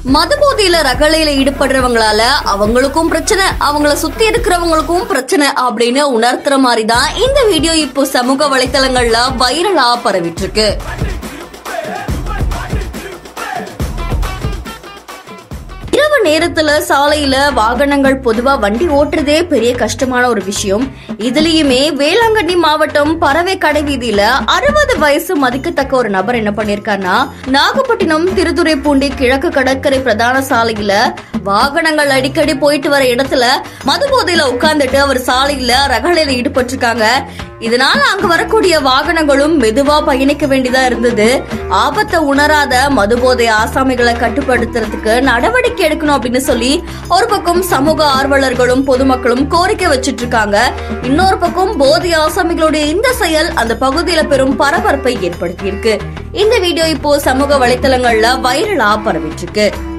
மதுபோதையில ரகளையில ஈடுபடுறவங்களால அவங்களுக்கும் பிரச்சனை அவங்கள சுத்தி இருக்கிறவங்களுக்கும் பிரச்சனை அப்படின்னு உணர்த்துற மாதிரி தான் இந்த வீடியோ இப்போ சமூக வலைத்தளங்கள்ல வைரலா பரவிட்டு இருக்கு இரவு நேரத்துல சாலையில வாகனங்கள் பொதுவா வண்டி ஓட்டுறதே பெரிய கஷ்டமான ஒரு விஷயம் இதுலயுமே வேளாங்கண்ணி மாவட்டம் பறவை கடை வீதியில அறுபது வயசு மதிக்கத்தக்க ஒரு நபர் என்ன பண்ணிருக்காருன்னா நாகப்பட்டினம் திருத்துறைப்பூண்டி கிழக்கு கடற்கரை பிரதான சாலையில வாகனங்கள் அடிக்கடி போயிட்டு வர இடத்துல மது போதையில உட்கார்ந்துட்டு அவர் சாலையில ரகளையில ஈடுபட்டிருக்காங்க இதனால அங்க வரக்கூடிய வாகனங்களும் மெதுவா பயணிக்க வேண்டியதா இருந்தது ஆபத்தை உணராத மதுபோதை ஆசாமிகளை கட்டுப்படுத்துறதுக்கு நடவடிக்கை எடுக்கணும் அப்படின்னு சொல்லி ஒரு பக்கம் சமூக ஆர்வலர்களும் பொதுமக்களும் கோரிக்கை வச்சிட்டு இருக்காங்க இன்னொரு பக்கம் போதை ஆசாமிகளுடைய இந்த செயல் அந்த பகுதியில பெரும் பரபரப்பை ஏற்படுத்தி இருக்கு இந்த வீடியோ இப்போ சமூக வலைத்தளங்கள்ல வைரலா பரவிட்டு இருக்கு